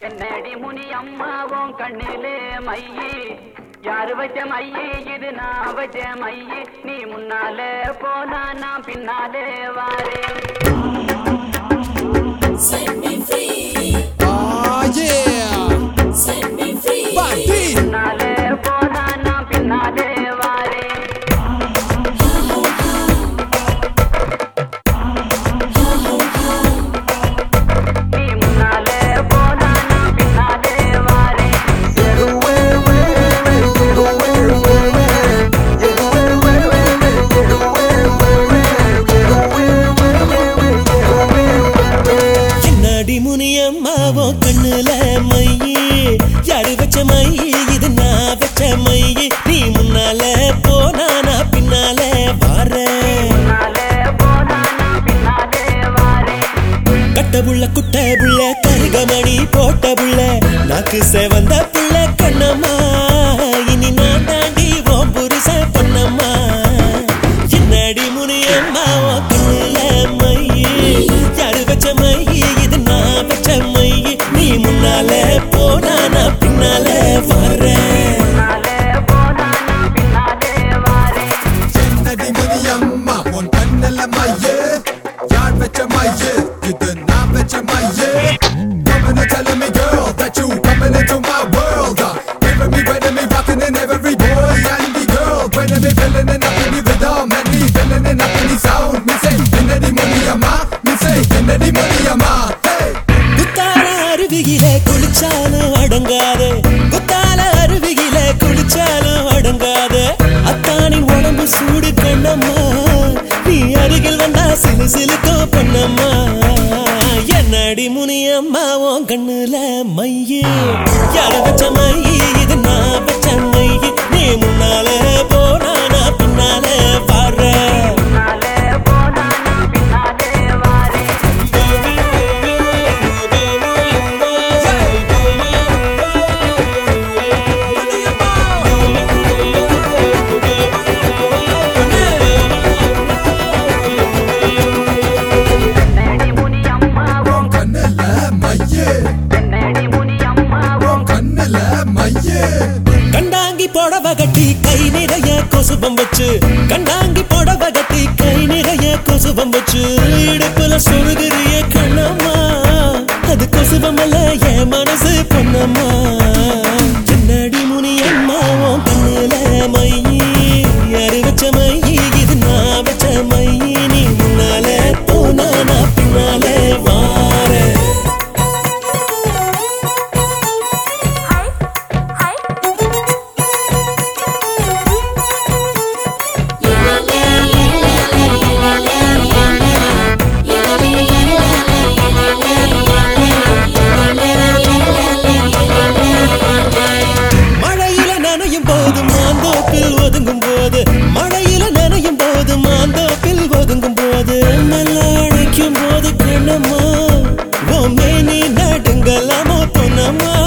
என்னடி முனி அம்மாவும் கண்ணிலே மையி யாரு வச்ச மையி இது நான் வச்ச மையி நீ முன்னாலே போனா நான் பின்னாலே வாரேன் Set me free, Oh yeah! set me free. Bandi! முன்னாலே போனா நான் பின்னாலே வாரேன் நீ முன்னாலே போனா நான் பின்னாலே வாரேன் என்னடி முனியம்மாவோ கண்ணுல மையி யாரு வச்ச மையி இது நான் வச்ச மையி நீ முன்னால போனா நான் பின்னால வாரேன் முன்னாலே போனா நான் பின்னாலே வாரேன் கட்ட புள்ள குட்ட புள்ள கருகமணி போட்ட புள்ள நாக்கு செவந்த புள்ள கண்ணம்மா இனி நான் தாண்டி ஓம் புருஷ பொன்னம்மா என்னடி முனியம்மா ஓ கண்ணுல மையி யாரு வச்ச மையி இது நான் வச்ச மையி நீ முன்னால போனா நான் பின்னால வரேன் முன்னாலே போனா நான் பின்னாலே வாரேன் என்னடி முனியம்மா உன் கண்ணுல மையே யார் வச்ச மையே இது நான் வச்ச மையே Coming and telling me girl that you coming into my world uh, Giving me, wetting me, rocking in every boy and the girl Bringing me, filling it up in the rhythm and me filling it up in the sound Me say, என்னடி Muniyamma Me say, என்னடி Muniyamma Hey! குத்தால அருவியில குளிச்சாலும் அடங்காது குத்தால அருவியில குளிச்சாலும் அடங்காது அத்தானின் உடம்பு சூடு கண்ணம்மா நீ அருகில் வந்தா சிலு சிலுக்கோ பண்ணம்மா என்னடி முனியம்மா உன் கண்ணுல மையே யார வச்ச மையி இது நான் வச்ச மையி நீ முன்னால போனா நான் பின்னால பாடுறேன் முன்னாலே போனா நான் பின்னாலே வாரேன் என்னடி முனி அம்மாவும் கண்ணுல மையே என்னடி முனி அம்மாவும் கண்ணுல மையே கண்டாங்கி புடவ கட்டி கை நிறைய கொசுபம் வச்சு கண்டாங்கி புடவ கட்டி கை நிறைய கொசுபம் வச்சு இடுப்புல சொருகிறிய கண்ணம்மா அது கொசுபம் அல்ல என் மனசு பொன்னம்மா என்னடி முனி அம்மா உன் கண்ணுல மையி யாரு வச்ச மையி இது நான் வச்ச மையி நீ முன்னால போனா நான் பின்னால வாரேன் மழையில நனையும் போது மாந்தோப்பில் ஒதுங்கும் போது மழையில நனையும் போது மாந்தோப்பில் ஒதுங்கும் போது மெல்ல அழைக்கும் போது கண்ணம்மா ஓ மேனி நடுங்கலாமோ பொன்னம்மா